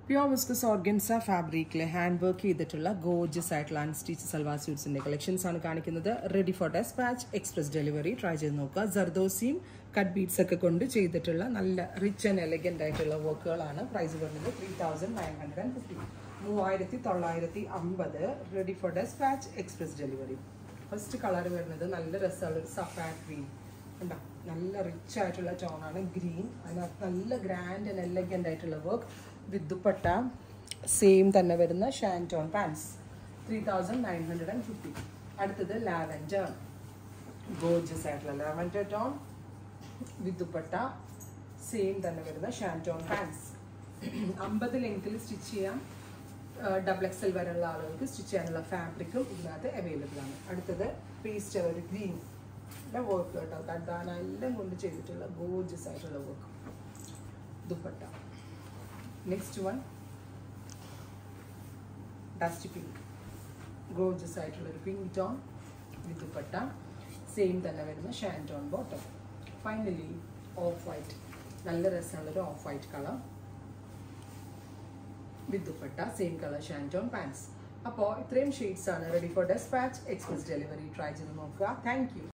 pure viscose organza ഫാബ്രിക്കിൽ hand work ചെയ്തിട്ടുള്ള gorgeous ആയിട്ടുള്ള അൺസ്റ്റിച്ച് സൽവാർ സ്യൂട്ട്സിന്റെ കളക്ഷൻസ് ആണ് കാണിക്കുന്നത് ready for despatch express delivery try ചെയ്ത് നോക്കുക ജർദോസിയും കട്ട് ബീഡ്സ് ഒക്കെ കൊണ്ട് ചെയ്തിട്ടുള്ള നല്ല റിച്ച് ആൻഡ് എലഗന്റ് ആയിട്ടുള്ള വർക്കുകളാണ് പ്രൈസ് വരുന്നത് three thousand nine hundred and fifty മൂവായിരത്തി തൊള്ളായിരത്തി അമ്പത് ready for despatch express delivery first colour വരുന്നത് നല്ല രസമുള്ള ഒരു സഫാൻ ഗ്രീൻ കണ്ടോ നല്ല റിച്ച് ആയിട്ടുള്ള ടോണാണ് ഗ്രീൻ അതിനകത്ത് നല്ല ഗ്രാൻഡ് ആൻഡ് എലഗൻ്റ് ആയിട്ടുള്ള വർക്ക് വിത്ത് ദുപ്പട്ട സെയിം തന്നെ വരുന്ന shantoon pants three thousand nine hundred and fifty അടുത്തത് ലാവൻഡർ ഗോർജസ് ആയിട്ടുള്ള lavender tone with dupatta same തന്നെ വരുന്ന ഷാൻറ്റോൺ പാൻസ് അമ്പത് ലെങ്ത്തിൽ സ്റ്റിച്ച് ചെയ്യാം ഡബിൾ എക്സൽ വരെയുള്ള ആളുകൾക്ക് സ്റ്റിച്ച് ചെയ്യാനുള്ള ഫാബ്രിക്കും ഇതിനകത്ത് അവൈലബിൾ ആണ് അടുത്തത് പേസ്റ്റ് ഒരു ഗ്രീൻ വർക്ക് കേട്ടോ കണ്ടാന എല്ലാം കൊണ്ട് ചെയ്തിട്ടുള്ള ഗോർജസ് ആയിട്ടുള്ള work dupatta next one dust pink gorgeous ആയിട്ടുള്ള ഒരു pink tone with dupatta same തന്നെ വരുന്ന shantoon bottom finally off white നല്ല രസമുള്ളൊരു off white colour with dupatta same colour shantoon pants അപ്പോൾ ഇത്രയും ഷെയ്ഡ്സ് ആണ് ready for despatch express delivery try ചെയ്ത് നോക്കുക താങ്ക് യു